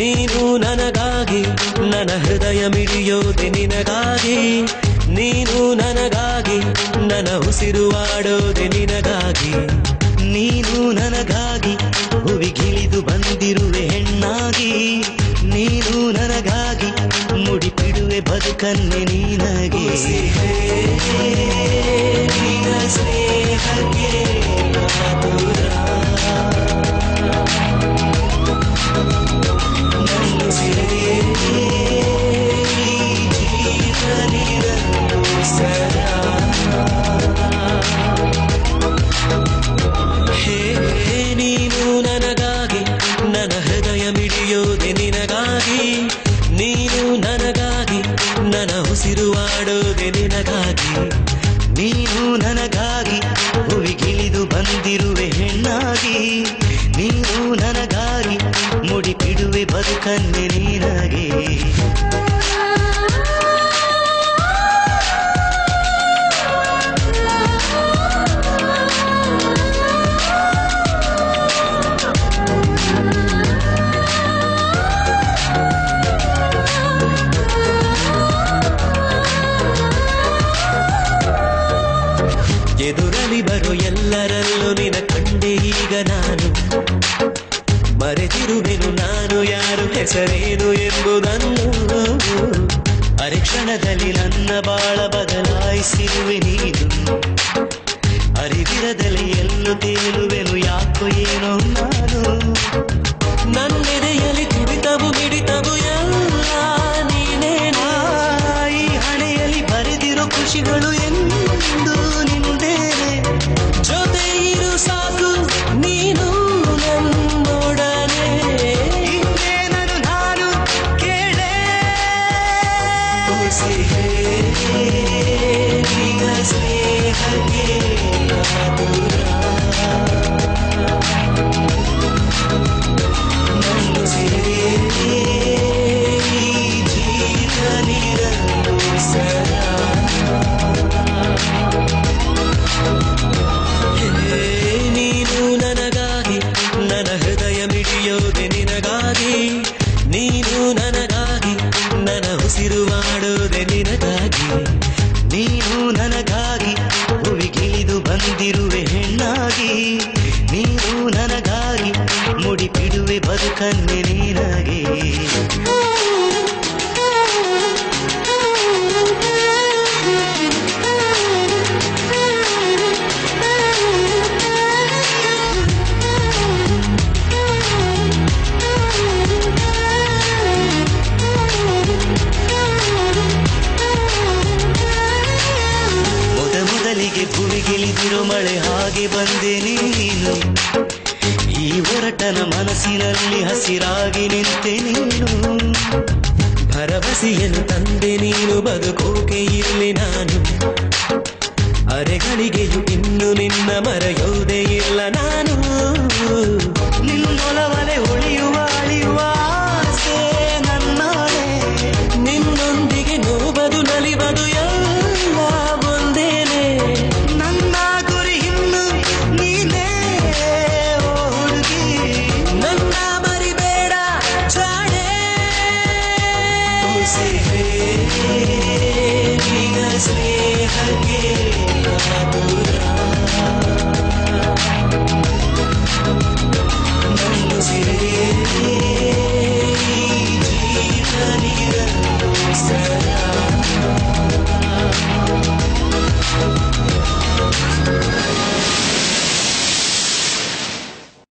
ನೀನು ನನಗಾಗಿ ನನ್ನ ಹೃದಯ ಮಿಡಿಯೋದೆ ನಿನಗಾಗಿ ನೀನು ನನಗಾಗಿ ನನ್ನ ಉಸಿರುವಾಡೋದೆ ನಿನಗಾಗಿ ನೀನು ನನಗಾಗಿ ಹುವಿಗಿಳಿದು ಬಂದಿರುವೆ ಹೆಣ್ಣಾಗಿ ನೀನು ನನಗಾಗಿ ಮುಡಿಪಿಡುವೆ ಬದುಕನ್ನೆ ನೀನಗೆ ನಿನ್ನ ಸ್ನೇಹಕ್ಕೆ ಆತುರ. ನನ್ನುಸಿರೇ ಜೀವನಿರಲು ಸದಾ. ಹೇ ನೀನು ನನಗಾಗಿ ನನ್ನ ಹೃದಯ ಮಿಡಿಯೋದೆ ನಿನಗಾಗಿ ನೀನು ನನಗಾಗಿ ನನ್ನ ಉಸಿರುವಾಡೋದೆ ನಿನಗಾಗಿ ನೀನು ನನಗಾಗಿ ಹುವಿಗಿಳಿದು ಬಂದಿರುವೆ ಹೆಣ್ಣಾಗಿ ನೀನು ನನಗಾಗಿ ಮುಡಿಪಿಡುವೆ ಬದುಕನ್ನೆ ನೀನಗೆ ಎದುರಲಿ ಬರೋ ಎಲ್ಲರಲ್ಲೂ ನಿನ ಕಂಡೆ ಈಗ ನಾನು ಮರೆತಿರುವೆನು ನಾನು ಯಾರು ಹೆಸರೇನು ಎಂಬುದನ್ನು ಅರಿಕ್ಷಣದಲ್ಲಿ ನನ್ನ ಬಾಳ ಬದಲಾಯಿಸಿರುವೆ ನೀನು ಅರಿವಿರದಲ್ಲಿ ಎಲ್ಲೂ ತೇಲುವೆನು ಯಾಕೋ ಏನೋ ನಾನು ನನ್ನೆದೆಯಲ್ಲಿ ತುಡಿತವು ಮಿಡಿತವು ಎಲ್ಲ ನೀನೇನಾ ಈ ಹಣೆಯಲ್ಲಿ ಬರೆದಿರೋ ಖುಷಿಗಳು ಎಂದು ನಿಂದೇನೆ ಜೊತೆ ಇರು ಸಾಕು ನೀನು ನನ್ನೊಡನೆ ಇನ್ನೇನನು ನಾನು ಕೇಳೆ ಸಿಹೆ ನಿನ್ನ ಸ್ನೇಹಕ್ಕೆ ಆತುರ. ನನ್ನುಸಿರೇ ಜೀವನಿರಲು ಸದಾ ಹೇ ನೀನು ನನಗಾಗಿ ನನ್ನ ಹೃದಯ ಮಿಡಿಯೋದೆ ನಿನಗಾಗಿ ನೀನು ನನಗಾಗಿ ನನ್ನ ಉಸಿರು ಮಾಡೋದೆ ನಿನಗಾಗಿ ನೀನು ನನಗಾಗಿ ಹುವಿಗಿಳಿದು ಬಂದಿರುವೆ ಹೆಣ್ಣಾಗಿ ನೀನು ನನಗಾಗಿ ಮುಡಿಪಿಡುವೆ ಬದುಕನ್ನೆ ನೀನಗೆ ಮೊದ ಮೊದಲಿಗೆ ಭುವಿಗಿಳಿದಿರೋ ಮಳೆ ಹಾಗೆ ಬಂದೆ ನೀನು ಈ ಒರಟನ ಮನಸ್ಸಿನಲ್ಲಿ ಹಸಿರಾಗಿ ನಿಂತೆ ನೀನು ಭರವಸೆಯನ್ನು ತಂದೆ ನೀನು ಬದುಕೋಕೆ ಇಲ್ಲಿ ನಾನು ಅರೆಗಳಿಗೆಯು ಇನ್ನು ನಿನ್ನ ಮರೆಯೋದೇ ಇಲ್ಲ ನಾನು ನಿನ್ನೊಲವಲೆ ಉಳಿಯುವ ಅಳಿಯುವ ಆಸೆ ನನ್ನಾಳೆ ನಿನ್ನೊಂದಿಗೆ ನೋಬದು ನಲಿಬದು ಎಲ್ಲ ಒಂದೇನೆ ನನ್ನ ಗುರಿ ಇನ್ನು ನೀನೇ ಓ ಹುಡುಗಿ ನನ್ನ ಮರಿಬೇಡ ಜಾಣೆ ಸಿಹೆ ನಿನ್ನ ಸ್ನೇಹಕ್ಕೆ